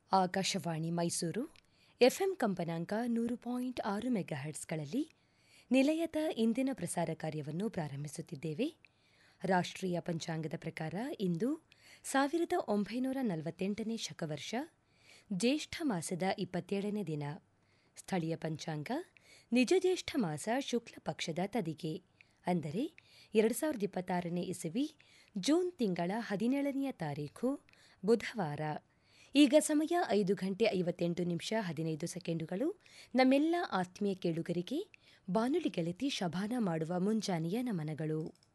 Akashvani Mysuru FM ಕಂಪನಾಂಕ ನೂರು point ಆರು ಮೆಗಾಹರ್ಟ್ಸ್ಗಳಲ್ಲಿ ನಿಲಯದ ಇಂದಿನ ಪ್ರಸಾರ ಕಾರ್ಯವನ್ನು ಪ್ರಾರಂಭಿಸುತ್ತಿದ್ದೇವೆ ರಾಷ್ಟ್ರೀಯ ಪಂಚಾಂಗದ ಪ್ರಕಾರ ಇಂದು ಸಾವಿರದ ಒಂಬೈನೂರ ನಲವತ್ತೆಂಟನೇ ಶಕವರ್ಷ ಜ್ಯೇಷ್ಠ ಮಾಸದ ಇಪ್ಪತ್ತೇಳನೇ ದಿನ ಸ್ಥಳೀಯ ಪಂಚಾಂಗ ನಿಜ ಜ್ಯೇಷ್ಠ ಮಾಸ ಶುಕ್ಲ ಪಕ್ಷದ ತದಿಗೆ ಅಂದರೆ ಎರಡು ಸಾವಿರದ ಇಪ್ಪತ್ತಾರನೇ ಇಸವಿ ಜೂನ್ ತಿಂಗಳ ಹದಿನೇಳನೆಯ ತಾರೀಖು ಬುಧವಾರ ಈಗ ಸಮಯ ಐದು ಗಂಟೆ ಐವತ್ತೆಂಟು ನಿಮಿಷ ಹದಿನೈದು ಸೆಕೆಂಡುಗಳು ನಮ್ಮೆಲ್ಲ ಆತ್ಮೀಯ ಕೇಳುಗರಿಗೆ ಬಾನುಲಿ ಗೆಳತಿ ಶಭಾನ ಮಾಡುವ ಮುಂಜಾನೆಯ ನಮನಗಳು